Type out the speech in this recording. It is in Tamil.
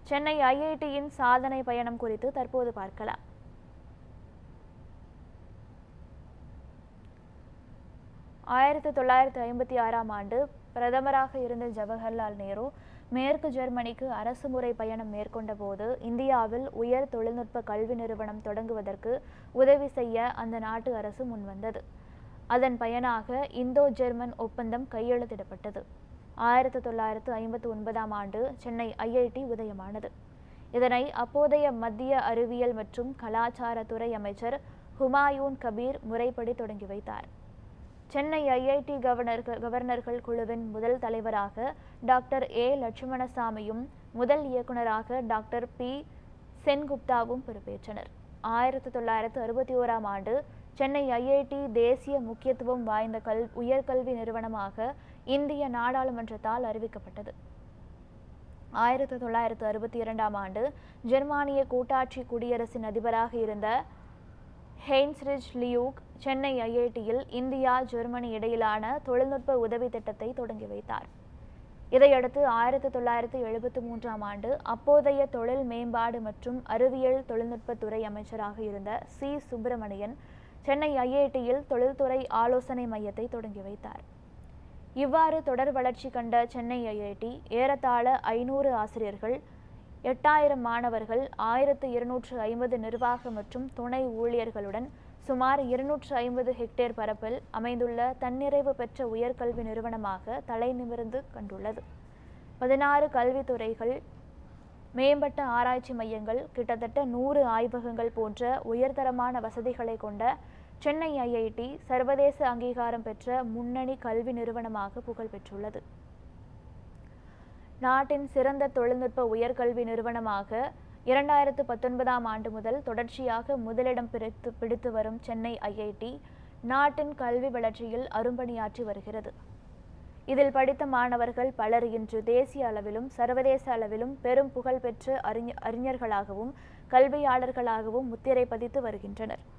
சென்னை ஐஐடியின் சாதனை பயணம் குறித்து தற்போது பார்க்கலாம் ஆயிரத்தி தொள்ளாயிரத்தி ஐம்பத்தி ஆறாம் ஆண்டு பிரதமராக இருந்த ஜவஹர்லால் நேரு மேற்கு ஜெர்மனிக்கு அரசுமுறை பயணம் மேற்கொண்ட போது இந்தியாவில் உயர் தொழில்நுட்ப கல்வி நிறுவனம் தொடங்குவதற்கு உதவி செய்ய அந்த நாட்டு அரசு முன்வந்தது அதன் பயனாக இந்தோ ஜெர்மன் ஒப்பந்தம் கையெழுத்திடப்பட்டது ஆயிரத்தி தொள்ளாயிரத்து ஐம்பத்தி ஒன்பதாம் ஆண்டு சென்னை ஐஐடி உதயமானது இதனை அப்போதைய மத்திய அறிவியல் மற்றும் கலாச்சாரத்துறை அமைச்சர் ஹுமாயூன் கபீர் முறைப்படி தொடங்கி வைத்தார் சென்னை ஐஐடி கவர்னர்கள் கவர்னர்கள் குழுவின் முதல் தலைவராக டாக்டர் ஏ லட்சுமணசாமியும் முதல் இயக்குநராக டாக்டர் பி சென்குப்தாவும் பொறுப்பேற்றனர் ஆயிரத்தி தொள்ளாயிரத்து அறுபத்தி ஓராம் ஆண்டு சென்னை ஐஐடி தேசிய முக்கியத்துவம் வாய்ந்த கல் உயர்கல்வி நிறுவனமாக இந்திய நாடாளுமன்றத்தால் அறிவிக்கப்பட்டது ஆயிரத்தி தொள்ளாயிரத்து அறுபத்தி இரண்டாம் ஆண்டு ஜெர்மானிய கூட்டாட்சி குடியரசின் அதிபராக இருந்த ஹெய்ன்ஸ்ரிச் லியூக் சென்னை ஐஐடியில் இந்தியா ஜெர்மனி இடையிலான தொழில்நுட்ப உதவி திட்டத்தை தொடங்கி வைத்தார் இதையடுத்து ஆயிரத்தி தொள்ளாயிரத்தி எழுபத்தி மூன்றாம் ஆண்டு அப்போதைய தொழில் மேம்பாடு மற்றும் அறிவியல் தொழில்நுட்பத்துறை அமைச்சராக இருந்த சி சுப்பிரமணியன் சென்னை ஐஐடியில் தொழில்துறை ஆலோசனை மையத்தை தொடங்கி வைத்தார் இவ்வாறு தொடர் வளர்ச்சி கண்ட சென்னை ஐஐடி ஏறத்தாழ ஐநூறு ஆசிரியர்கள் எட்டாயிரம் மாணவர்கள் ஆயிரத்து இருநூற்று ஐம்பது நிர்வாக மற்றும் துணை ஊழியர்களுடன் சுமார் இருநூற்று ஐம்பது ஹெக்டேர் பரப்பில் அமைந்துள்ள தன்னிறைவு பெற்ற உயர்கல்வி நிறுவனமாக தலை நிமிர்ந்து கண்டுள்ளது பதினாறு கல்வித்துறைகள் மேம்பட்ட ஆராய்ச்சி மையங்கள் கிட்டத்தட்ட நூறு ஆய்வகங்கள் போன்ற உயர்தரமான வசதிகளை கொண்ட சென்னை ஐஐடி சர்வதேச அங்கீகாரம் பெற்ற முன்னணி கல்வி நிறுவனமாக புகழ் பெற்றுள்ளது நாட்டின் சிறந்த தொழில்நுட்ப உயர்கல்வி நிறுவனமாக இரண்டாயிரத்து பத்தொன்பதாம் ஆண்டு முதல் தொடர்ச்சியாக முதலிடம் பிடித்து பிடித்து வரும் சென்னை ஐஐடி நாட்டின் கல்வி வளர்ச்சியில் அரும்பணியாற்றி வருகிறது இதில் படித்த மாணவர்கள் பலர் இன்று தேசிய அளவிலும் சர்வதேச அளவிலும் பெரும் புகழ் பெற்ற அறிஞ அறிஞர்களாகவும் கல்வியாளர்களாகவும் முத்திரை பதித்து வருகின்றனர்